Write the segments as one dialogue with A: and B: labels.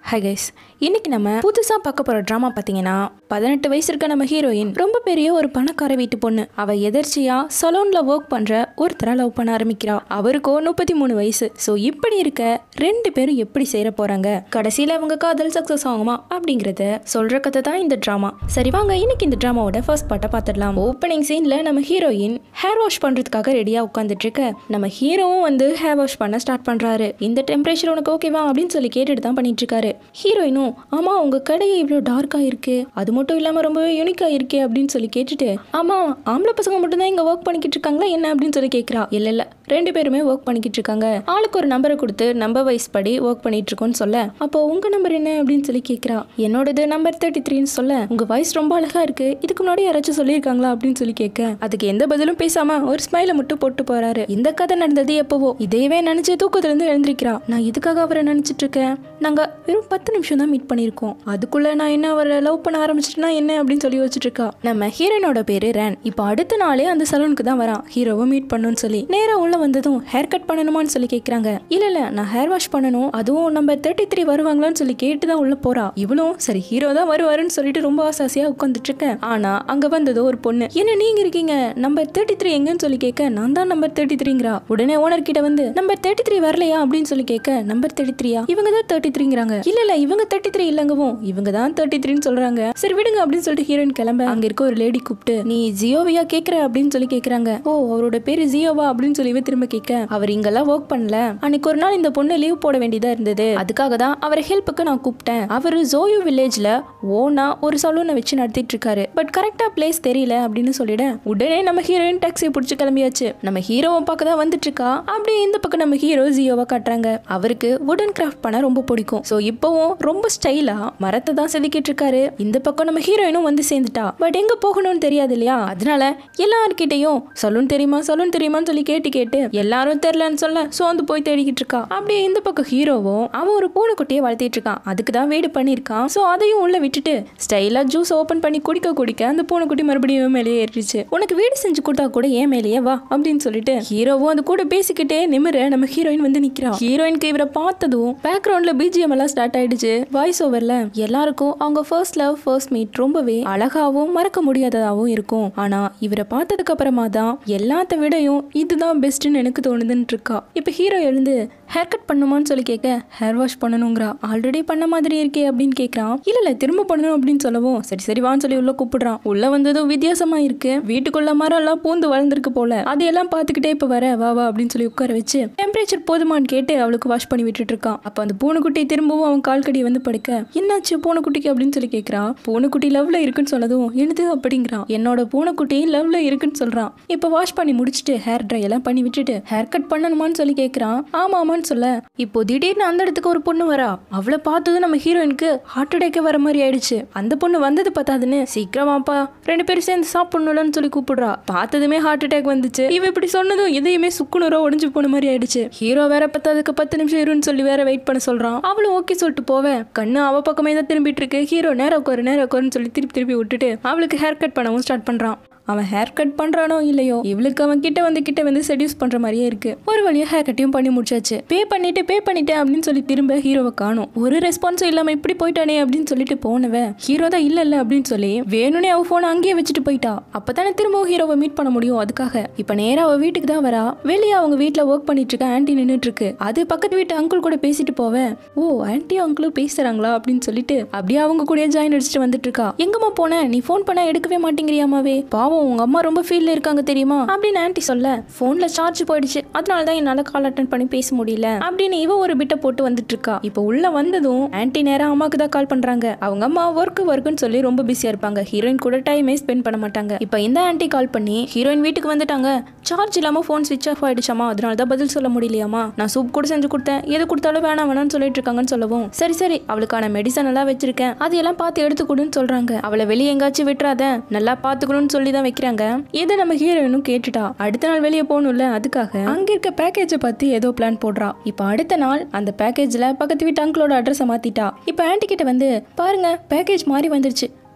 A: hi guys இன்னைக்கு நம்ம புதுசாக பார்க்க போகிற ட்ராமா பார்த்தீங்கன்னா பதினெட்டு வயசு இருக்க நம்ம ஹீரோயின் ரொம்ப பெரிய ஒரு பணக்கார வீட்டு பொண்ணு அவ எதர்ச்சியா சலூன்ல ஒர்க் பண்ற ஒருத்தரை லவ் பண்ண ஆரம்பிக்கிறா அவருக்கோ முப்பத்தி மூணு வயசு ஸோ இப்படி இருக்க ரெண்டு பேரும் எப்படி சேர போறாங்க கடைசியில் அவங்க காதல் சக்ஸஸ் ஆகுமா அப்படிங்கறத சொல்ற கதை தான் இந்த ட்ராமா சரி வாங்க இன்னைக்கு இந்த ட்ராமாவோட ஃபர்ஸ்ட் பார்ட்டை பார்த்துடலாம் ஓப்பனிங் சீன்ல நம்ம ஹீரோயின் ஹேர் வாஷ் பண்றதுக்காக ரெடியா உட்காந்துட்டு இருக்க நம்ம ஹீரோவும் வந்து ஹேர் வாஷ் பண்ண ஸ்டார்ட் பண்றாரு இந்த டெம்பரேச்சர் உனக்கு ஓகேவா அப்படின்னு சொல்லி கேட்டுட்டு தான் பண்ணிட்டு இருக்காரு ஹீரோயினும் ஆமா உங்க கடையை இவ்வளோ டார்க்கா இருக்கு அது மட்டும் இல்லாம ரொம்பவே யூனிக்கா இருக்கே அப்படின்னு சொல்லி கேட்டுட்டு ஆமா ஆம்பளை பசங்க மட்டும் தான் இங்க ஒர்க் பண்ணிக்கிட்டு இருக்காங்களா என்ன அப்படின்னு சொல்லி கேட்கறா இல்ல இல்ல ரெண்டு பேருமே ஒர்க் பண்ணிக்கிட்டு இருக்காங்க ஆளுக்கு ஒரு நம்பரை கொடுத்து நம்பர் வைஸ் படி ஒர்க் பண்ணிட்டு இருக்கோம்னு சொல்ல அப்போ உங்க நம்பர் என்ன அப்படின்னு சொல்லி கேட்கறா என்னோடது நம்பர் தேர்ட்டி த்ரீன்னு சொல்ல உங்க வாய்ஸ் ரொம்ப அழகா இருக்கு இதுக்கு முன்னாடி யாராச்சும் சொல்லியிருக்காங்களா அப்படின்னு சொல்லி கேட்க அதுக்கு எந்த பதிலும் பேசாம ஒரு ஸ்மைல மட்டும் போட்டு போறாரு இந்த கதை நடந்தது எப்பவோ இதையவே நினைச்சு தூக்கத்துல இருந்து எழுந்திருக்கிறா நான் இதுக்காக அவரை நினைச்சிட்டு இருக்கேன் நாங்க வெறும் பத்து நிமிஷம் தான் மீட் பண்ணியிருக்கோம் அதுக்குள்ள நான் என்ன அவரை லவ் பண்ண ஆரம்பிச்சிட்டேன்னா என்ன அப்படின்னு சொல்லி வச்சுட்டு இருக்கா நம்ம ஹீரோயினோட பேரு ரேன் இப்போ அடுத்த நாளே அந்த சலூனுக்கு தான் வரான் ஹீரோவை மீட் பண்ணணும்னு சொல்லி நேரா உள்ள வந்ததும் ஹேர் கட் பண்ணணுமான்னு சொல்லி கேக்குறாங்க இல்ல இல்ல நான் ஹேர் வாஷ் பண்ணணும் அதுவும் நம்ம தேர்ட்டி த்ரீ வருவாங்களான்னு சொல்லி கேட்டு தான் உள்ள போறா இவளும் சரி ஹீரோ தான் வருவாருன்னு சொல்லிட்டு ரொம்ப ஆசாசியா உட்காந்துட்டு இருக்கேன் ஆனா அங்க வந்ததோ ஒரு பொண்ணு என்ன நீங்க இருக்கீங்க நம்பர் தேர்ட்டி த்ரீ எங்கன்னு சொல்லி கேட்க நான் தான் நம்பர் தேர்ட்டி த்ரீங்கிறா உடனே ஓனர் கிட்ட வந்து நம்பர் தேர்ட்டி த்ரீ வரலையா அப்படின்னு சொல்லி கேட்க நம்பர் தேர்ட்டி த்ரீயா இவங்க தான் தேர்ட்டி த்ரீங்கிறாங்க இல்ல இல்ல இவங்க தேர்ட்டி த்ரீ இல்லங்கவும் இவங்க தான் தேர்ட்டி த்ரீன்னு சொல்றாங்க சரி விடுங்க அப்படின்னு சொல்லிட்டு ஹீரோயின் கிளம்ப அங்க இருக்க ஒரு லேடி கூப்பிட்டு நீ ஜியோவியா கேக்குற அப்படின்னு சொல்லி கேக்குறாங்க ஓ அவரோட பேரு ஜியோவா அப்படின்னு சொல்லி இவ திரும்ப கேட்க அவர் இங்கெல்லாம் ஒர்க் பண்ணல அன்னைக்கு ஒரு நாள் இந்த பொண்ணு லீவ் போட வேண்டியதா இருந்தது அதுக்காக தான் அவரை ஹெல்ப்புக்கு நான் கூப்பிட்டேன் அவரு ஜோயோ வில்லேஜ்ல ஓனா ஒரு சலூனை வச்சு நடத்திட்டு இருக்காரு பட் கரெக்டா பிளேஸ் தெரியல அப்படின்னு சொல்லிட உடனே நம்ம ஹீரோயின் டாக்ஸியை பிடிச்சி கிளம்பியாச்சு நம்ம ஹீரோவை பார்க்க தான் வந்துட்டு இருக்கா அப்படியே இந்த பக்கம் நம்ம ஹீரோ ஜியோவை காட்டுறாங்க அவருக்கு வுடன் கிராஃப்ட் பண்ண ரொம்ப பிடிக்கும் ஸோ இப்போவும் ரொம்ப ஸ்டைலா மரத்தை தான் செதுக்கிட்டு இருக்காரு இந்த பக்கம் நம்ம ஹீரோயினும் வந்து சேர்ந்துட்டா பட் எங்க போகணும்னு தெரியாது இல்லையா அதனால எல்லார்கிட்டையும் சலூன் தெரியுமா சலூன் தெரியுமான்னு சொல்லி கேட்டு கேட்டு எல்லாரும் தெரிலன்னு சொல்ல சோர்ந்து போய் தேடிக்கிட்டு இருக்கா அப்படியே இந்த பக்கம் ஹீரோவும் அவன் ஒரு பூனைக்குட்டியை வளர்த்திட்டு இருக்கான் அதுக்கு தான் வீடு பண்ணியிருக்கான் ஸோ அதையும் உள்ள விட்டுட்டு ஸ்டைலா ஜூஸ் ஓப்பன் பண்ணி குடிக்க குடிக்க அந்த பூனைக்குட்டி மறுபடியும் இவன் மேலேயே ஏறிடுச்சு உனக்கு வீடு செஞ்சு கொடுத்தா கூட ஏன் மேலேயே வா அப்படின்னு சொல்லிட்டு ஹீரோவும் அது கூட பேசிக்கிட்டே நிமிர நம்ம ஹீரோயின் வந்து நிக்கிறா ஹீரோயினுக்கு இவரை பார்த்ததும் பேக்ரவுண்ட்ல பிஜிஎம் எல்லாம் ஸ்டார்ட் ஆயிடுச்சு வாய்ஸ் ஓவர்ல எல்லாருக்கும் அவங்க ஃபர்ஸ்ட் லவ் ஃபர்ஸ்ட் மீட் ரொம்பவே அழகாவும் மறக்க முடியாததாகவும் இருக்கும் ஆனா இவரை பார்த்ததுக்கு அப்புறமா தான் எல்லாத்த விடையும் இதுதான் பெஸ்ட்னு எனக்கு தோணுதுன்னு இருக்கா இப்போ ஹீரோ எழுந்து ஹேர் கட் பண்ணுமான்னு சொல்லி கேட்க ஹேர் வாஷ் பண்ணணுங்கிறா ஆல்ரெடி பண்ண மாதிரி இருக்கே அப்படின்னு கேட்குறான் இல்ல இல்ல திரும்ப பண்ணணும் அப்படின்னு சொல்லவும் சரி சரி வான்னு சொல்லி உள்ள கூப்பிடுறான் உள்ள வந்ததும் வித்தியாசமா இருக்கு வீட்டுக்குள்ள மரம் எல்லாம் பூந்து வளர்ந்துருக்கு போல அதையெல்லாம் பார்த்துக்கிட்டே இப்போ வர வா வா அப்படின்னு சொல்லி உட்கார வச்சு டெம்பரேச்சர் போதுமான்னு கேட்டு அவளுக்கு வாஷ் பண்ணி விட்டுட்டு இருக்கான் அப்போ அந்த பூனைக்குட்டி திரும்பவும் அவன் கால் கடி வந்து படுக்க என்னாச்சு பூனைக்குட்டிக்கு அப்படின்னு சொல்லி கேட்குறான் பூனைக்குட்டி லவ்ல இருக்குன்னு சொன்னதும் என்னது அப்படிங்கிறான் என்னோட பூனைக்குட்டி லவ்ல இருக்குன்னு சொல்றான் இப்போ வாஷ் பண்ணி முடிச்சுட்டு ஹேர் ட்ரை எல்லாம் பண்ணி விட்டுட்டு ஹேர் கட் பண்ணணுமான்னு சொல்லி கேட்குறான் ஆமா ஆமான்னு சொல்ல இப்போ திடீர்னு அந்த இடத்துக்கு ஒரு பொண்ணு வரா அவளை பார்த்ததும் நம்ம ஹீரோயினுக்கு ஹார்ட் அட்டாக்கே வர மாதிரி ஆயிடுச்சு அந்த பொண்ணு வந்தது பார்த்தாதுன்னு சீக்கிரமாப்பா ரெண்டு பேரும் சேர்ந்து சாப்பிடணும்னு சொல்லி கூப்பிடுறா பார்த்ததுமே ஹார்ட் அட்டாக் வந்துச்சு இவ இப்படி சொன்னதும் எதையுமே சுக்குநூறா உடஞ்சு போன மாதிரி ஆயிடுச்சு ஹீரோ வேற பத்தாதுக்கு பத்து நிமிஷம் இருன்னு சொல்லி வேற வெயிட் பண்ண சொல்றான் அவளும் ஓகே சொல்லிட்டு போவேன் கண்ணு அவ பக்கமே தான் திரும்பிட்டு இருக்கு ஹீரோ நேரம் உட்காரு நேரம் உட்காருன்னு சொல்லி திருப்பி திருப்பி விட்டுட்டு அவளுக்கு ஹேர் கட் பண்ணவும் ஸ்டார்ட் பண்றான் அவன் ஹேர் கட் பண்றானோ இல்லையோ இவளுக்கு அவன் கிட்ட வந்து கிட்ட வந்து செடியூஸ் பண்ற மாதிரியே இருக்கு ஒரு வழியா ஹேர் கட்டையும் பண்ணி முடிச்சாச்சு பே பண்ணிட்டு பே பண்ணிட்டேன் அப்படின்னு சொல்லி திரும்ப ஹீரோவை காணும் ஒரு ரெஸ்பான்ஸும் இல்லாம இப்படி போயிட்டானே அப்படின்னு சொல்லிட்டு போனவன் ஹீரோ தான் இல்ல இல்ல அப்படின்னு சொல்லி வேணும்னே அவ போனை அங்கேயே வச்சுட்டு போயிட்டா அப்பதானே திரும்பவும் ஹீரோவை மீட் பண்ண முடியும் அதுக்காக இப்ப நேரா அவ வீட்டுக்கு தான் வரா வெளியே அவங்க வீட்டுல ஒர்க் பண்ணிட்டு இருக்க ஆன்டி நின்னுட்டு இருக்கு அது பக்கத்து வீட்டு அங்கிள் கூட பேசிட்டு போவேன் ஓ ஆன்டி அங்கிளும் பேசுறாங்களா அப்படின்னு சொல்லிட்டு அப்படியே அவங்க கூட ஜாயின் அடிச்சுட்டு வந்துட்டு இருக்கா எங்கம்மா போன நீ ஃபோன் பண்ணா எடுக்கவே மாட்டேங்கிறியாமாவே பாவம் உங்க அம்மா ரொம்ப ஃபீல்ல இருக்காங்க தெரியுமா அப்படின்னு ஆன்டி சொல்ல போன்ல சார்ஜ் போயிடுச்சு அதனால தான் என்னால கால் அட்டன் பண்ணி பேச முடியல அப்படின்னு இவ ஒரு பிட்ட போட்டு வந்துட்டு இருக்கா இப்போ உள்ள வந்ததும் ஆன்டி நேரா அம்மாக்கு தான் கால் பண்றாங்க அவங்க அம்மா ஒர்க் ஒர்க்குன்னு சொல்லி ரொம்ப பிஸியா இருப்பாங்க ஹீரோயின் கூட டைமே ஸ்பெண்ட் பண்ண மாட்டாங்க இப்போ இந்த ஆன்டி கால் பண்ணி ஹீரோயின் வீட்டுக்கு வந்துட்டாங்க சார்ஜ் இல்லாம ஃபோன் ஸ்விட்ச் ஆஃப் ஆயிடுச்சாமா அதனால தான் பதில் சொல்ல முடியலையாமா நான் சூப் கூட செஞ்சு கொடுத்தேன் எது கொடுத்தாலும் வேணாம் வேணாம்னு சொல்லிட்டு இருக்காங்கன்னு சொல்லவும் சரி சரி அவளுக்கான மெடிசன் எல்லாம் வச்சிருக்கேன் அதையெல்லாம் பார்த்து எடுத்து கொடுன்னு சொல்றாங்க அவளை வெளியே எங்காச்சும் விட்டுறாத நல்லா பாத்துக்கணும்னு சொல்லி தான் வைக்கிறாங்க இதை நம்ம ஹீரோயினும் கேட்டுட்டா அடுத்த நாள் வெளியே போகணும்ல அதுக்காக அங்க இருக்க பேக்கேஜை பார்த்து ஏதோ பிளான் போடுறா இப்போ அடுத்த நாள் அந்த பேக்கேஜ்ல பக்கத்து வீட்டு அங்கிளோட அட்ரஸை மாத்திட்டா இப்போ ஆன்டி கிட்ட வந்து பாருங்க பேக்கேஜ் மாறி வந்துருச்சு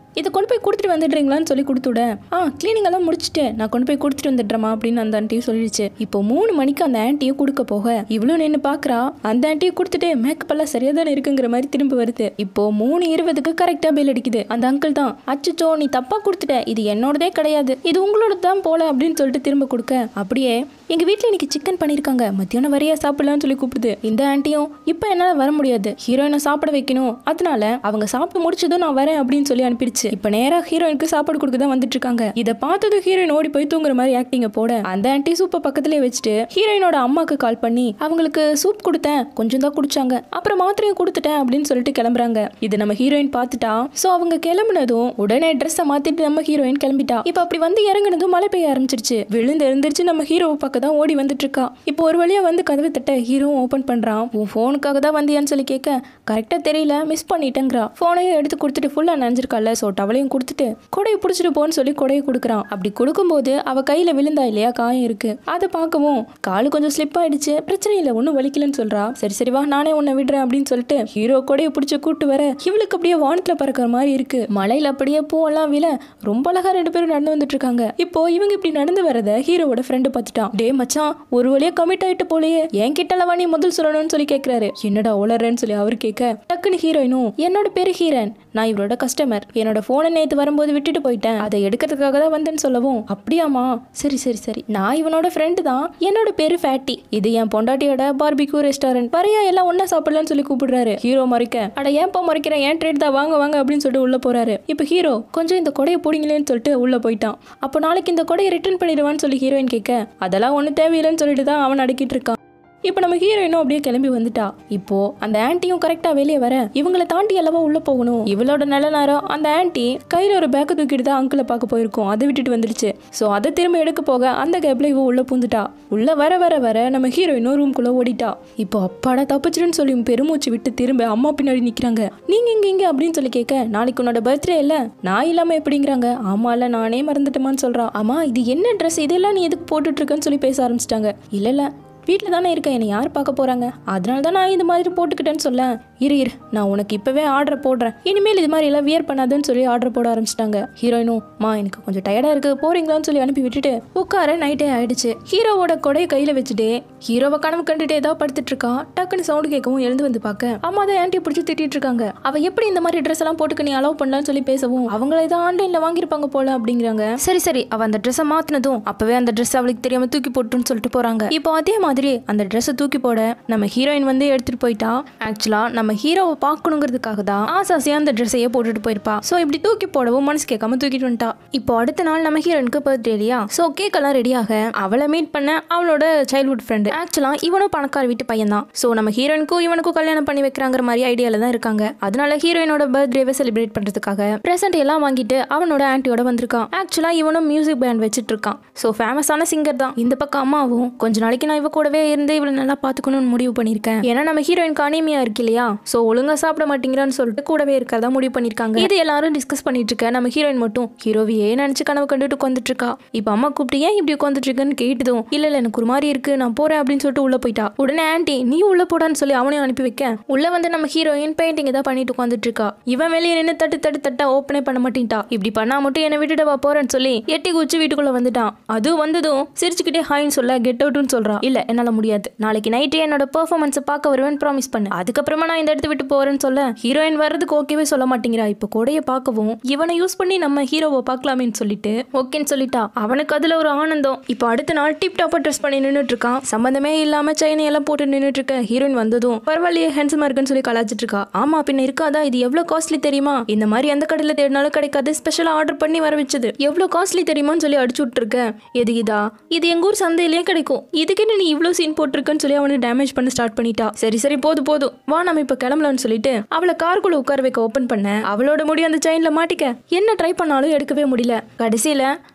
A: இதை கொண்டு போய் கொடுத்துட்டு வந்துடுறீங்களான்னு சொல்லி கொடுத்துட ஆ கிளீனிங் எல்லாம் முடிச்சுட்டு நான் கொண்டு போய் கொடுத்துட்டு வந்துடுறேமா அப்படின்னு அந்த ஆண்டியும் சொல்லிடுச்சு இப்போ மூணு மணிக்கு அந்த ஆண்டியும் கொடுக்க போக இவ்வளோ நின்று பார்க்குறா அந்த ஆண்டியும் கொடுத்துட்டு மேக்கப் எல்லாம் சரியா தானே இருக்குங்கிற மாதிரி திரும்ப வருது இப்போ மூணு இருபதுக்கு கரெக்டாக பெல் அடிக்குது அந்த அங்கிள் தான் அச்சச்சோ நீ தப்பா கொடுத்துட்ட இது என்னோடதே கிடையாது இது உங்களோட தான் போல அப்படின்னு சொல்லிட்டு திரும்ப கொடுக்க அப்படியே எங்க வீட்டில் இன்னைக்கு சிக்கன் பண்ணியிருக்காங்க மத்தியானம் வரையா சாப்பிடலாம்னு சொல்லி கூப்பிடுது இந்த ஆண்டியும் இப்போ என்னால் வர முடியாது ஹீரோயினை சாப்பிட வைக்கணும் அதனால அவங்க சாப்பிட்டு முடிச்சதும் நான் வரேன் அப்படின்னு சொல்லி அனுப்பிடுச்சு இப்போ நேராக ஹீரோயினுக்கு சாப்பாடு கொடுக்க தான் வந்துட்டு இருக்காங்க இதை பார்த்ததும் ஹீரோயின் ஓடி போய் தூங்குற மாதிரி ஆக்டிங்க போட அந்த ஆன்டி சூப்பை பக்கத்துலேயே வச்சுட்டு ஹீரோயினோட அம்மாக்கு கால் பண்ணி அவங்களுக்கு சூப் கொடுத்தேன் கொஞ்சம் தான் குடிச்சாங்க அப்புறம் மாத்திரையும் கொடுத்துட்டேன் அப்படின்னு சொல்லிட்டு கிளம்புறாங்க இது நம்ம ஹீரோயின் பார்த்துட்டா ஸோ அவங்க கிளம்புனதும் உடனே ட்ரெஸ்ஸை மாத்திட்டு நம்ம ஹீரோயின் கிளம்பிட்டா இப்போ அப்படி வந்து இறங்குனதும் மழை பெய்ய ஆரம்பிச்சிருச்சு விழுந்து எழுந்திருச்சு நம்ம ஹீரோவை பக்கம் தான் ஓடி வந்துட்டு இருக்கா இப்போ ஒரு வழியா வந்து கதவை தட்ட ஹீரோவும் ஓபன் பண்றான் உன் ஃபோனுக்காக தான் வந்தியான்னு சொல்லி கேட்க கரெக்டா தெரியல மிஸ் பண்ணிட்டேங்கிறா ஃபோனையும் எடுத்து கொடுத்துட்டு ஃபுல்லா நனைஞ்சிருக்கால ஸோ டவலையும் கொடுத்துட்டு கொடையை பிடிச்சிட்டு போன்னு சொல்லி கொடையை கொடுக்குறான் அப்படி கொடுக்கும்போது அவ கையில விழுந்தா இல்லையா காயம் இருக்கு அதை பார்க்கவும் காலு கொஞ்சம் ஸ்லிப் ஆயிடுச்சு பிரச்சனை இல்லை ஒன்றும் வலிக்கலன்னு சொல்றா சரி சரி வா நானே உன்னை விடுறேன் அப்படின்னு சொல்லிட்டு ஹீரோ கொடையை பிடிச்சி கூட்டு வர இவளுக்கு அப்படியே வானத்துல பறக்கிற மாதிரி இருக்கு மலையில அப்படியே பூவெல்லாம் விழ ரொம்ப அழகா ரெண்டு பேரும் நடந்து வந்துட்டு இருக்காங்க இப்போ இவங்க இப்படி நடந்து வரத ஹீரோவோட ஃப்ரெண்டு பார்த்துட்டான் டே மச்சான் ஒரு வழியா கமிட் ஆயிட்டு போலயே என் கிட்டலவா நீ முதல் சொல்லணும்னு சொல்லி கேக்குறாரு என்னடா உளறேன்னு சொல்லி அவர் கேட்க டக்குன்னு ஹீரோயினும் என்னோட பேரு ஹீரன் நான் இவரோட கஸ்டமர் என்னோட போனை நேத்து வரும்போது விட்டுட்டு போயிட்டேன் அதை எடுக்கிறதுக்காக தான் வந்தேன்னு சொல்லவும் அப்படியாமா சரி சரி சரி நான் இவனோட ஃப்ரெண்டு தான் என்னோட பேரு ஃபேட்டி இது என் பொண்டாட்டியோட பார்பிக்யூ ரெஸ்டாரண்ட் வரையா எல்லாம் ஒண்ணா சாப்பிடலாம்னு சொல்லி கூப்பிடுறாரு ஹீரோ மறைக்க அட ஏன்பா மறைக்கிறேன் ஏன் ட்ரேட் தான் வாங்க வாங்க அப்படின்னு சொல்லிட்டு உள்ள போறாரு இப்போ ஹீரோ கொஞ்சம் இந்த கொடையை பிடிங்களேன்னு சொல்லிட்டு உள்ள போயிட்டான் அப்போ நாளைக்கு இந்த கொடையை ரிட்டர்ன் பண்ணிடுவான்னு சொல்லி ஹீரோயின் கேட்க அதெல்லாம் ஒன்றும் தேவையில்லைன்னு சொல்லிட்டு தான் அவன் அடக்கிட்டு இருக்கான் இப்போ நம்ம ஹீரோயினும் அப்படியே கிளம்பி வந்துட்டா இப்போ அந்த ஆன்ட்டியும் கரெக்டாக வெளியே வர இவங்களை தாண்டி அல்லவா உள்ள போகணும் இவளோட நல்ல நேரம் அந்த ஆன்ட்டி கையில் ஒரு பேக்கை தூக்கிட்டு தான் அங்கிளை பார்க்க போயிருக்கோம் அதை விட்டுட்டு வந்துடுச்சு ஸோ அதை திரும்ப எடுக்க போக அந்த கேப்ல இவ உள்ள பூந்துட்டா உள்ள வர வர வர நம்ம ஹீரோயினும் ரூம்குள்ள ஓடிட்டா இப்போ அப்பாடா தப்பிச்சிருன்னு சொல்லி பெருமூச்சு விட்டு திரும்ப அம்மா பின்னாடி நிக்கிறாங்க நீங்க இங்க இங்க அப்படின்னு சொல்லி கேட்க நாளைக்கு உன்னோட பர்த்டே இல்ல நான் இல்லாம எப்படிங்கிறாங்க ஆமா இல்ல நானே மறந்துட்டேமான்னு சொல்றா ஆமா இது என்ன ட்ரெஸ் இதெல்லாம் நீ எதுக்கு போட்டுட்டு இருக்கன்னு சொல்லி பேச ஆரம்பிச்சிட்டாங்க இல்ல இல்ல வீட்டில் தானே இருக்கேன் என்னை யார் பார்க்க போகிறாங்க அதனால தான் நான் இந்த மாதிரி போட்டுக்கிட்டேன்னு சொல்ல இரு இரு நான் உனக்கு இப்போவே ஆர்டர் போடுறேன் இனிமேல் இது மாதிரி எல்லாம் வியர் பண்ணாதுன்னு சொல்லி ஆர்டர் போட ஆரம்பிச்சிட்டாங்க ஹீரோயினும் மா எனக்கு கொஞ்சம் டயர்டாக இருக்குது போறீங்களான்னு சொல்லி அனுப்பி விட்டுட்டு உட்கார நைட்டே ஆயிடுச்சு ஹீரோவோட கொடையை கையில் வச்சுட்டு ஹீரோவை கனவு கண்டுட்டு ஏதாவது படுத்துட்டு இருக்கா டக்குன்னு சவுண்டு கேட்கவும் எழுந்து வந்து பார்க்க அம்மா தான் ஆன்ட்டியை பிடிச்சி திட்டிட்டு இருக்காங்க அவ எப்படி இந்த மாதிரி ட்ரெஸ் எல்லாம் போட்டுக்க நீ அலோவ் பண்ணலாம்னு சொல்லி பேசவும் அவங்கள ஏதோ ஆன்லைனில் வாங்கியிருப்பாங்க போல அப்படிங்கிறாங்க சரி சரி அவ அந்த ட்ரெஸ்ஸை மாத்தினதும் அப்பவே அந்த ட்ரெஸ் அவளுக்கு தெரியாம தூக்கி போட்டுன்னு சொல்லிட்டு போறாங்க இப்போ அதே மாதிரி அந்த ட்ரெஸ்ஸை தூக்கி போட நம்ம ஹீரோயின் வந்து எடுத்துட்டு போயிட்டா ஆக்சுவலா நம்ம ஹீரோவை பார்க்கணுங்கிறதுக்காக தான் ஆசாசியா அந்த ட்ரெஸ்ஸையே போட்டுட்டு போயிருப்பா ஸோ இப்படி தூக்கி போடவும் மனசு கேட்காம தூக்கிட்டு வந்துட்டா இப்போ அடுத்த நாள் நம்ம ஹீரோயினுக்கு பர்த்டே இல்லையா ஸோ கேக் எல்லாம் ரெடியாக அவளை மீட் பண்ண அவளோட சைல்ட்ஹுட் ஃப்ரெண்டு ஆக்சுவலா இவனும் பணக்கார வீட்டு பையன் தான் ஸோ நம்ம ஹீரோயினுக்கும் இவனுக்கும் கல்யாணம் பண்ணி வைக்கிறாங்கிற மாதிரி ஐடியால தான் இருக்காங்க அதனால ஹீரோயினோட பர்த்டேவை செலிப்ரேட் பண்றதுக்காக பிரசன்ட் எல்லாம் வாங்கிட்டு அவனோட ஆன்ட்டியோட வந்திருக்கான் ஆக்சுவலா இவனும் மியூசிக் பேண்ட் வச்சிட்டு இருக்கான் ஸோ ஃபேமஸான சிங்கர் தான் இந்த பக்கம் அம்மாவும் கொஞ்ச நாளைக்கு நான் இவ கூடவே இருந்து இவளை நல்லா பார்த்துக்கணும்னு முடிவு பண்ணியிருக்கேன் ஏன்னா நம்ம ஹீரோயினுக்கு அனிமியா இருக்கு இல்லையா ஸோ ஒழுங்கா சாப்பிட மாட்டேங்கிறான்னு சொல்லிட்டு கூடவே இருக்கிறதா முடிவு பண்ணியிருக்காங்க இது எல்லாரும் டிஸ்கஸ் பண்ணிட்டு இருக்க நம்ம ஹீரோயின் மட்டும் ஹீரோவையே நினைச்சு கனவு கண்டுட்டு உட்காந்துட்டு இருக்கா இப்போ அம்மா கூப்பிட்டு ஏன் இப்படி உட்காந்துட்டு இருக்கேன்னு கேட்டதும் இல்ல இல்ல எனக்கு ஒரு மாதிரி இருக்கு நான் போறேன் அப்படின்னு சொல்லிட்டு உள்ள போயிட்டா உடனே ஆன்ட்டி நீ உள்ள போடான்னு சொல்லி அவனையும் அனுப்பி வைக்க உள்ள வந்து நம்ம ஹீரோயின் பெயிண்டிங் தான் பண்ணிட்டு உட்காந்துட்டு இருக்கா இவன் வெளியே நின்று தட்டு தட்டு தட்டா ஓப்பனே பண்ண மாட்டேன்ட்டா இப்படி பண்ணா மட்டும் என்னை விட்டுட்டு வா போறேன்னு சொல்லி எட்டி குச்சி வீட்டுக்குள்ள வந்துட்டான் அதுவும் வந்ததும் சிரிச்சுக்கிட்டே ஹாய்னு சொல்ல கெட் அவுட்னு சொல்றா இல்ல என்னால முடியாது நாளைக்கு நைட்டே என்னோட பெர்ஃபார்மன்ஸை பார்க்க வருவேன் ப்ராமிஸ் பண்ணு அதுக்கப்புறமா நான் இந்த இடத்த விட்டு போறேன்னு சொல்ல ஹீரோயின் வர்றதுக்கு ஓகேவே சொல்ல மாட்டேங்கிறா இப்போ கொடையை பார்க்கவும் இவனை யூஸ் பண்ணி நம்ம ஹீரோவை பார்க்கலாமேன்னு சொல்லிட்டு ஓகேன்னு சொல்லிட்டா அவனுக்கு அதுல ஒரு ஆனந்தம் இப்போ அடுத்த நாள் டிப் டாப்பா ட்ரெஸ் பண்ணி நின்றுட்டு இருக்கான் சம்பந்தமே இல்லாம செயினை எல்லாம் போட்டு நின்றுட்டு இருக்க ஹீரோயின் வந்ததும் பரவாயில்லையே ஹேண்ட்ஸமா இருக்குன்னு சொல்லி கலாச்சிட்டு இருக்கா ஆமா பின்ன இருக்காதா இது எவ்வளவு காஸ்ட்லி தெரியுமா இந்த மாதிரி எந்த கடையில தேடினாலும் கிடைக்காது ஸ்பெஷலா ஆர்டர் பண்ணி வர வச்சது எவ்வளவு காஸ்ட்லி தெரியுமான்னு சொல்லி அடிச்சு விட்டுருக்க எது இதா இது எங்க ஊர் சந்தையிலேயே கிடைக்கும் இதுக்கு நீ இவ்வளவு சீன் போட்டிருக்கன்னு சொல்லி அவனை டேமேஜ் பண்ண ஸ்டார்ட் பண்ணிட்டா சரி சரி போதும் போதும் வா நம்ம இப்ப கிளம்பலாம்னு சொல்லிட்டு அவளை காருக்குள்ள உட்கார வைக்க ஓபன் பண்ண அவளோட முடி அந்த செயின்ல மாட்டிக்க என்ன ட்ரை பண்ணாலும் எடுக்கவே முடியல கடைசியில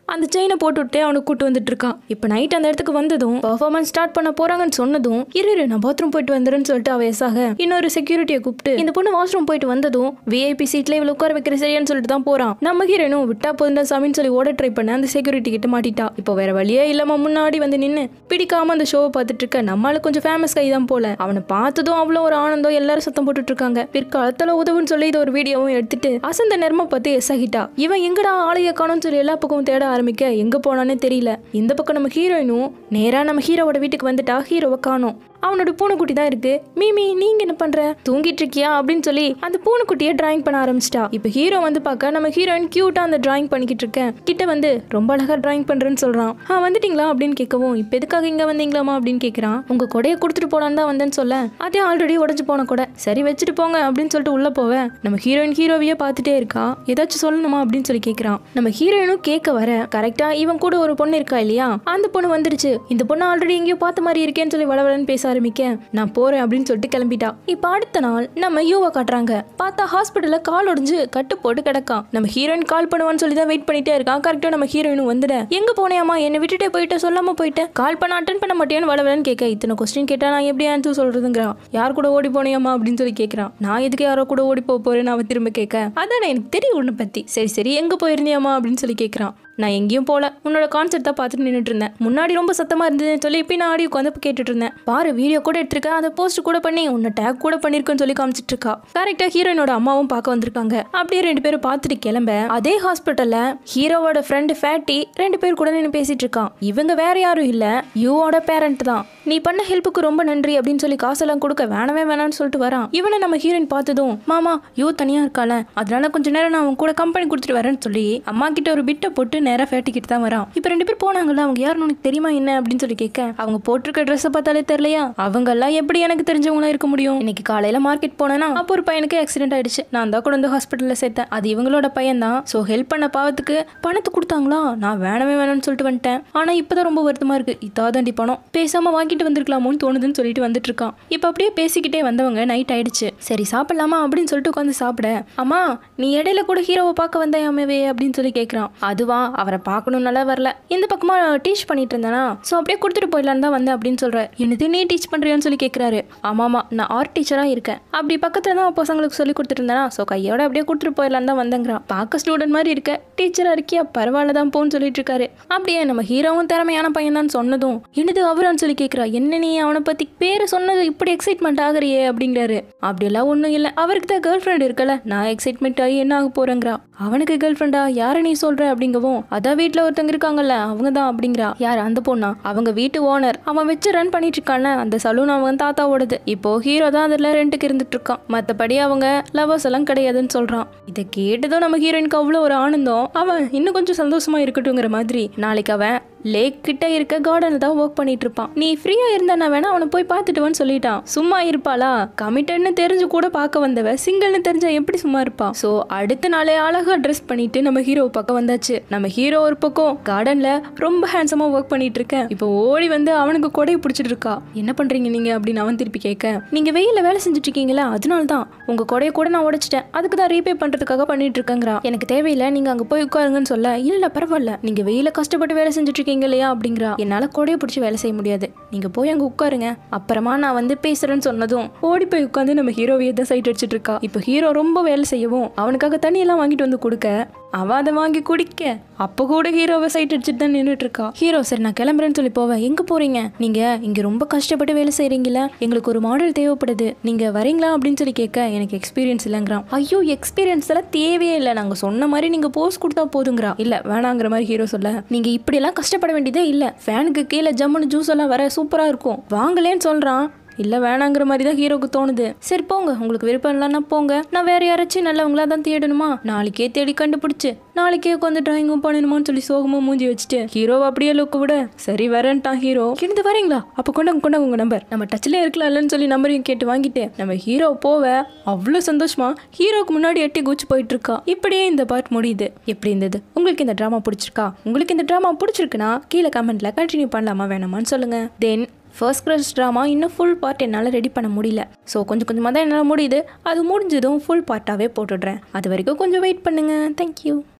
A: அந்த செயினை போட்டுவிட்டு அவனுக்கு கூட்டு வந்துட்டு இருக்கான் இப்போ நைட் அந்த இடத்துக்கு வந்ததும் பர்ஃபார்மன்ஸ் ஸ்டார்ட் பண்ண போறாங்கன்னு சொன்னதும் இரு இரு நான் பாத்ரூம் போயிட்டு வந்துடுறேன்னு சொல்லிட்டு அவ எஸ்ஸாக இன்னொரு செக்யூரிட்டியை கூப்பிட்டு இந்த பொண்ணு வாஷ்ரூம் போயிட்டு வந்ததும் விஐபி சீட்ல இவ்வளவு உட்கார வைக்கிற சரியான்னு சொல்லிட்டு தான் போறான் நம்ம ஹீரோனும் விட்டா போதுண்டா சாமின்னு சொல்லி ஓட ட்ரை பண்ண அந்த செக்யூரிட்டி கிட்ட மாட்டிட்டா இப்போ வேற வழியே இல்லாம முன்னாடி வந்து நின்னு பிடிக்காம அந்த ஷோவை பார்த்துட்டு இருக்க நம்மளால கொஞ்சம் ஃபேமஸ் கை தான் போல அவனை பார்த்ததும் அவ்வளோ ஒரு ஆனந்தம் எல்லாரும் சத்தம் போட்டுட்டு இருக்காங்க பிற்காலத்துல உதவுன்னு சொல்லி இது ஒரு வீடியோவும் எடுத்துட்டு அசந்த நேரமா பார்த்து எஸ் ஆகிட்டா இவன் எங்கடா ஆளைய காணும்னு சொல்லி எல்லா பக்கமும் தேட ஆரம்பிக்க எங்க போனானே தெரியல இந்த பக்கம் நம்ம ஹீரோயினும் நேரா நம்ம ஹீரோவோட வீட்டுக்கு வந்துட்டா ஹீரோவை காணோம் அவனோட பூனைக்குட்டி தான் இருக்கு மீமி நீங்க என்ன பண்ற தூங்கிட்டு இருக்கியா அப்படின்னு சொல்லி அந்த பூனைக்குட்டியை டிராயிங் பண்ண ஆரம்பிச்சிட்டா இப்போ ஹீரோ வந்து பார்க்க நம்ம ஹீரோயின் கியூட்டா அந்த டிராயிங் பண்ணிக்கிட்டு இருக்கேன் கிட்ட வந்து ரொம்ப அழகா டிராயிங் பண்றேன்னு சொல்றான் ஆ வந்துட்டீங்களா அப்படின்னு கேட்கவும் இப்போ எதுக்காக இங்க வந்தீங்களாமா அப்படின்னு கேட்கறான் உங்க கொடையை கொடுத்துட்டு போலான்னு தான் வந்தேன்னு சொல்ல அதே ஆல்ரெடி உடஞ்சு போன கொடை சரி வச்சுட்டு போங்க அப்படின்னு சொல்லிட்டு உள்ள போவேன் நம்ம ஹீரோயின் ஹீரோவையே பார்த்துட்டே இருக்கா ஏதாச்சும் சொல்லணுமா அப்படின்னு சொல்லி கேட்கறான் நம்ம ஹீரோயினும் கேட்க வர கரெக்டா இவன் கூட ஒரு பொண்ணு இருக்கா இல்லையா அந்த பொண்ணு வந்துருச்சு இந்த பொண்ணு ஆல்ரெடி எங்கேயோ பார்த்த மாதிரி இருக்கேன்னு சொல்லி வளவலன்னு பேச ஆரம்பிக்க நான் போறேன் அப்படின்னு சொல்லிட்டு கிளம்பிட்டா இப்போ அடுத்த நாள் நம்ம யூவை காட்டுறாங்க பார்த்தா ஹாஸ்பிட்டல்ல கால் ஒடிஞ்சு கட்டு போட்டு கிடக்கான் நம்ம ஹீரோயின் கால் பண்ணுவான்னு சொல்லி தான் வெயிட் பண்ணிட்டே இருக்கான் கரெக்டா நம்ம ஹீரோயினும் வந்துட எங்க போனேயாமா என்னை விட்டுட்டே போயிட்ட சொல்லாம போயிட்டேன் கால் பண்ண அட்டன் பண்ண மாட்டேன்னு வளவலன்னு கேட்க இத்தனை கொஸ்டின் கேட்டா நான் எப்படி ஆன்சர் சொல்றதுங்கிறான் யார் கூட ஓடி போனியாமா அப்படின்னு சொல்லி கேட்கறான் நான் எதுக்கு யாரோ கூட ஓடி போக போறேன்னு அவன் திரும்ப கேட்க அதான் எனக்கு தெரியும் உன்னை பத்தி சரி சரி எங்க போயிருந்தியாமா அப்படின்னு சொல்லி கேட்கறான் நான் எங்கேயும் போல உன்னோட கான்செப்ட் தான் பார்த்துட்டு நின்றுட்டு இருந்தேன் முன்னாடி ரொம்ப சத்தமா இருந்ததுன்னு சொல்லி இப்போ நான் ஆடி உட்காந்து கேட்டுட்டு இருந்தேன் பாரு வீடியோ கூட எடுத்திருக்கேன் அதை போஸ்ட் கூட பண்ணி உன்னை டேக் கூட பண்ணிருக்கேன்னு சொல்லி காமிச்சிட்டு இருக்கா கரெக்டா ஹீரோயினோட அம்மாவும் பார்க்க வந்திருக்காங்க அப்படியே ரெண்டு பேரும் பார்த்துட்டு கிளம்ப அதே ஹாஸ்பிட்டல்ல ஹீரோவோட ஃப்ரெண்டு ஃபேட்டி ரெண்டு பேர் கூட நின்று பேசிட்டு இருக்கான் இவங்க வேற யாரும் இல்ல யூவோட பேரண்ட் தான் நீ பண்ண ஹெல்ப்புக்கு ரொம்ப நன்றி அப்படின்னு சொல்லி காசெல்லாம் கொடுக்க வேணவே வேணாம்னு சொல்லிட்டு வரான் இவனை நம்ம ஹீரோயின் பார்த்ததும் மாமா யூ தனியா இருக்கால அதனால கொஞ்ச நேரம் நான் அவன் கூட கம்பெனி கொடுத்துட்டு வரேன்னு சொல்லி அம்மா கிட்ட ஒரு பிட்டை போட்டு நேரா ஃபேட்டிக்கிட்டு தான் வரான் இப்போ ரெண்டு பேர் போனாங்கல்ல அவங்க யாருன்னு உனக்கு தெரியுமா என்ன அப்படின்னு சொல்லி கேட்க அவங்க போட்டிருக்க ட்ரெஸ்ஸை பார்த்தாலே தெரியலையா அவங்க எல்லாம் எப்படி எனக்கு தெரிஞ்சவங்களா இருக்க முடியும் இன்னைக்கு காலையில மார்க்கெட் போனேன்னா அப்போ ஒரு பையனுக்கு ஆக்சிடென்ட் ஆயிடுச்சு நான் தான் கூட வந்து ஹாஸ்பிட்டல்ல சேர்த்தேன் அது இவங்களோட பையன் தான் ஸோ ஹெல்ப் பண்ண பாவத்துக்கு பணத்தை கொடுத்தாங்களா நான் வேணவே வேணும்னு சொல்லிட்டு வந்துட்டேன் ஆனா இப்பதான் ரொம்ப வருத்தமா இருக்கு இதாதாண்டி பணம் பேசாம வாங்கிட்டு வந்திருக்கலாமோன்னு தோணுதுன்னு சொல்லிட்டு வந்துட்டு இருக்கான் இப்போ அப்படியே பேசிக்கிட்டே வந்தவங்க நைட் ஆயிடுச்சு சரி சாப்பிடலாமா அப்படின்னு சொல்லிட்டு உட்காந்து சாப்பிட அம்மா நீ இடையில கூட ஹீரோவை பார்க்க வந்தாயாமவே அப்படின்னு சொல்லி கேட்குறான் அதுவா அவரை பார்க்கணும்னால வரல இந்த பக்கமா டீச் பண்ணிட்டு இருந்தேனா ஸோ அப்படியே கொடுத்துட்டு போயிடலான்னு தான் வந்தேன் அப்படின்னு சொல்ற என்னது நீ டீச் பண்றியான்னு சொல்லி கேட்குறாரு ஆமாமா நான் ஆர்ட் டீச்சராக இருக்கேன் அப்படி பக்கத்துல தான் பசங்களுக்கு சொல்லி கொடுத்துட்டு இருந்தேனா ஸோ கையோட அப்படியே கொடுத்துட்டு போயிடலான்னு தான் வந்தேங்கிறான் பார்க்க ஸ்டூடெண்ட் மாதிரி இருக்க டீச்சராக இருக்கியா பரவாயில்ல தான் போன்னு சொல்லிட்டு இருக்காரு அப்படியே நம்ம ஹீரோவும் திறமையான பையன் தான் சொன்னதும் என்னது அவரான்னு சொல்லி கேட்குறா என்ன நீ அவனை பத்தி பேரை சொன்னது இப்படி எக்ஸைட்மெண்ட் ஆகுறியே அப்படிங்கிறாரு அப்படியெல்லாம் ஒன்றும் இல்லை அவருக்கு தான் கேர்ள் ஃப்ரெண்ட் இருக்கல நான் எக்ஸைட்மெண்ட் ஆகி என்ன ஆக போறேங்கிறா அவனுக்கு கேர்ள் ஃப்ரெண்டா யாரை நீ சொல்ற அப்படிங்கவும் அதான் வீட்டில் ஒருத்தங்க இருக்காங்கல்ல அவங்க தான் அப்படிங்கிறா யார் அந்த பொண்ணா அவங்க வீட்டு ஓனர் அவன் வச்சு ரன் பண்ணிட்டு இருக்கான்ல அந்த சலூன் அவன் தாத்தாவோடது இப்போ ஹீரோ தான் அதில் ரெண்டுக்கு இருந்துட்டு இருக்கான் மற்றபடி அவங்க லவர்ஸ் எல்லாம் கிடையாதுன்னு சொல்றான் இதை கேட்டதும் நம்ம ஹீரோயினுக்கு அவ்வளோ ஒரு ஆனந்தம் அவன் இன்னும் கொஞ்சம் சந்தோஷமா இருக்கட்டுங்கிற மாதிரி நாளைக்கு அவன் லேக் கிட்ட இருக்க கார்டன்ல தான் ஒர்க் பண்ணிட்டு இருப்பான் நீ ஃப்ரீயா இருந்தா நான் வேணா அவனை போய் பார்த்துட்டு வான்னு சொல்லிட்டான் சும்மா இருப்பாளா கமிட்டட்னு தெரிஞ்சு கூட பார்க்க வந்தவ சிங்கிள்னு தெரிஞ்சா எப்படி சும்மா இருப்பா சோ அடுத்த நாளே அழகா ட்ரெஸ் பண்ணிட்டு நம்ம ஹீரோ பக்கம் வந்தாச்சு நம்ம ஹீரோ ஒரு பக்கம் கார்டன்ல ரொம்ப ஹேண்ட்ஸமா ஒர்க் பண்ணிட்டு இருக்கேன் இப்போ ஓடி வந்து அவனுக்கு கொடையை பிடிச்சிட்டு இருக்கா என்ன பண்றீங்க நீங்க அப்படின்னு அவன் திருப்பி கேட்க நீங்க வெயில வேலை செஞ்சுட்டு இருக்கீங்களா அதனால தான் உங்க கொடையை கூட நான் உடைச்சிட்டேன் அதுக்கு தான் ரீபே பண்றதுக்காக பண்ணிட்டு இருக்கேங்கிறா எனக்கு தேவையில்லை நீங்க அங்க போய் உட்காருங்கன்னு சொல்ல இல்ல பரவாயில்ல நீங்க வெயில கஷ்டப்பட்டு வேலை செஞ்சுட்டு இருக்கீங்க இல்லையா அப்படிங்கிறா என்னால கொடையை பிடிச்சி வேலை செய்ய முடியாது நீங்க போய் அங்க உட்காருங்க அப்புறமா நான் வந்து பேசுறேன்னு சொன்னதும் ஓடி போய் உட்காந்து நம்ம ஹீரோவையே தான் சைட் அடிச்சிட்டு இருக்கா இப்போ ஹீரோ ரொம்ப வேலை செய்யவும் அவனுக்காக தண்ணி எல்லாம் வாங்கிட்டு வந்து கொடுக்க அவ அதை வாங்கி குடிக்க அப்போ கூட ஹீரோவை சைட் அடிச்சுட்டு தான் நின்றுட்டு இருக்கா ஹீரோ சரி நான் கிளம்புறேன்னு சொல்லி போவேன் எங்க போறீங்க நீங்க இங்க ரொம்ப கஷ்டப்பட்டு வேலை செய்றீங்களா எங்களுக்கு ஒரு மாடல் தேவைப்படுது நீங்க வரீங்களா அப்படின்னு சொல்லி கேட்க எனக்கு எக்ஸ்பீரியன்ஸ் இல்லைங்கிறான் ஐயோ எக்ஸ்பீரியன்ஸ் எல்லாம் தேவையே இல்லை நாங்க சொன்ன மாதிரி நீங்க போஸ்ட் கொடுத்தா போதுங்கிறா இல்ல வேணாங்கிற மாதிரி ஹீரோ சொல்ல நீங்க இப்படி எல்லாம் கஷ்டப்பட வேண்டியதே இல்ல ஃபேனுக்கு கீழே ஜம்முன்னு ஜூஸ் எல்லாம் வர சூப்பரா இருக்கும் வாங்கலேன்னு சொல்றான் இல்ல வேணாங்கிற மாதிரி தான் ஹீரோக்கு தோணுது சரி போங்க உங்களுக்கு விருப்பம் இல்லைன்னா போங்க நான் வேற யாராச்சும் நல்லவங்களா தான் தேடணுமா நாளைக்கே தேடி கண்டுபிடிச்சு நாளைக்கே உட்காந்து டிராயிங்கும் பண்ணணுமான்னு சொல்லி சோகமா மூஞ்சி வச்சுட்டு ஹீரோ அப்படியே லுக்கு விட சரி வரேன்ட்டான் ஹீரோ கிணந்து வரீங்களா அப்ப கொண்டாங்க கொண்டாங்க உங்க நம்பர் நம்ம டச்ல இருக்கலாம்லன்னு சொல்லி நம்பரையும் கேட்டு வாங்கிட்டு நம்ம ஹீரோ போவ அவ்வளோ சந்தோஷமா ஹீரோக்கு முன்னாடி எட்டி குச்சி போயிட்டு இருக்கா இப்படியே இந்த பார்ட் முடியுது எப்படி இருந்தது உங்களுக்கு இந்த ட்ராமா பிடிச்சிருக்கா உங்களுக்கு இந்த ட்ராமா பிடிச்சிருக்குன்னா கீழே கமெண்ட்ல கண்டினியூ பண்ணலாமா வேணாமான்னு சொல்லுங்க தென் ஃபர்ஸ்ட் கிளாஸ் ட்ராமா இன்னும் ஃபுல் பார்ட் என்னால் ரெடி பண்ண முடியல ஸோ கொஞ்சம் கொஞ்சமாக தான் என்னால் முடியுது அது முடிஞ்சதும் ஃபுல் பார்ட்டாகவே போட்டுடுறேன் அது வரைக்கும் கொஞ்சம் வெயிட் பண்ணுங்கள் தேங்க்யூ